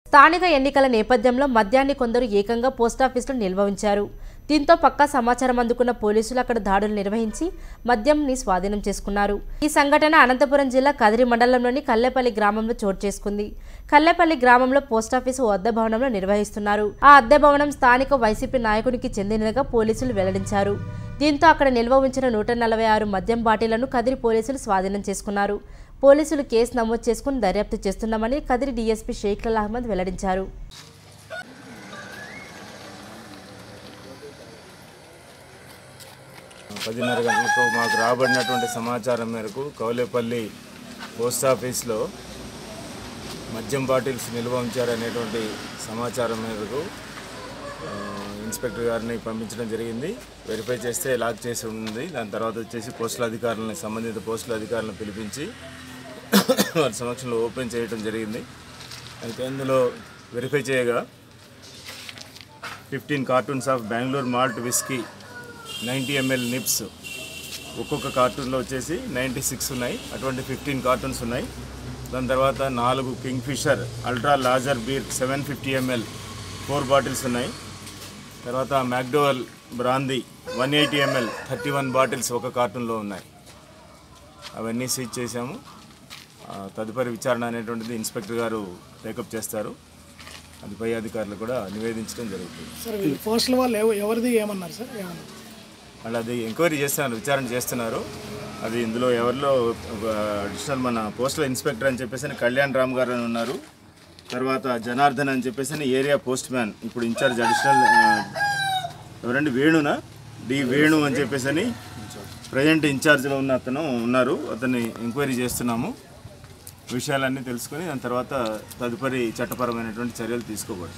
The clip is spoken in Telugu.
స్థానిక ఎన్నికల నేపథ్యంలో మద్యాన్ని కొందరు ఏకంగా పోస్టాఫీసులో నిల్వ ఉంచారు దీంతో పక్కా సమాచారం అందుకున్న పోలీసులు అక్కడ దాడులు నిర్వహించి మద్యంని స్వాధీనం చేసుకున్నారు ఈ సంఘటన అనంతపురం జిల్లా కదిరి మండలంలోని కల్లెపల్లి గ్రామంలో చోటు చేసుకుంది కల్లెపల్లి గ్రామంలో పోస్టాఫీసు ఓ అద్దె భవనంలో నిర్వహిస్తున్నారు ఆ అద్దె భవనం స్థానిక వైసీపీ నాయకునికి చెందినదిగా పోలీసులు వెల్లడించారు దీంతో అక్కడ నిల్వ ఉంచిన నూట నలభై ఆరు మద్యం బాటిళ్లను కదిరి పోలీసులు స్వాధీనం చేసుకున్నారు పోలీసులు కేసు నమోదు చేసుకుని దర్యాప్తు చేస్తున్నామని కదిరి డీఎస్పీ షేఖ్లాల్ అహ్మద్ వెల్లడించారు పదిన్నర గంటలకు మాకు రాబడినటువంటి సమాచారం మేరకు కౌలేపల్లి పోస్ట్ ఆఫీస్లో మద్యం బాటిల్స్ నిల్వ ఉంచారనేటువంటి సమాచారం మేరకు ఆ, ఇన్స్పెక్టర్ గారిని పంపించడం జరిగింది వెరిఫై చేస్తే లాక్ చేసి ఉంది దాని తర్వాత వచ్చేసి పోస్టుల అధికారులని సంబంధిత పోస్టుల అధికారులను పిలిపించి వారి సమక్షంలో ఓపెన్ చేయడం జరిగింది అయితే ఇందులో వెరిఫై చేయగా fifteen cartons of Bengaluru malt whisky ninety ML nips ఒక్కొక్క కార్టూన్లో వచ్చేసి నైంటీ సిక్స్ ఉన్నాయి అటువంటి ఫిఫ్టీన్ కార్టూన్స్ ఉన్నాయి దాని తర్వాత నాలుగు Kingfisher ultra lager beer seven fifty ML four bottles ఉన్నాయి తర్వాత McDowell brandy one eighty ML thirty one bottles ఒక కార్టూన్లో ఉన్నాయి అవన్నీ సీజ్ చేశాము ఆ, తదుపరి విచారణ అనేటువంటిది ఇన్స్పెక్టర్ గారు టేకప్ చేస్తారు అది పై అధికారులు కూడా నివేదించడం జరుగుతుంది సార్ వీళ్ళు పోస్టుల వాళ్ళు ఎవ- ఎవరిది ఏమన్నారు సార్ ఏమన్నారు వాళ్ళు అది ఎంక్వైరీ చేస్తున్నారు విచారణ చేస్తున్నారు అది ఇందులో ఎవరిలో ఒక అడిషనల్ మన పోస్టల్ ఇన్స్పెక్టర్ అని చెప్పేసి అని కళ్యాణ్ రామ్ గారు అని ఉన్నారు తర్వాత జనార్దన్ అని చెప్పేసి అని ఏరియా పోస్ట్ మ్యాన్ ఇప్పుడు ఇన్ఛార్జ్ అడిషనల్ ఆ, ఎవరండి వేణునా డి వేణు అని చెప్పేసి అని ప్రజెంట్ ఇన్ఛార్జ్లో ఉన్న అతను ఉన్నారు అతన్ని ఎంక్వైరీ చేస్తున్నాము విషయాలన్నీ తెలుసుకొని దాని తర్వాత తదుపరి చట్టపరమైనటువంటి చర్యలు తీసుకోబడతాయి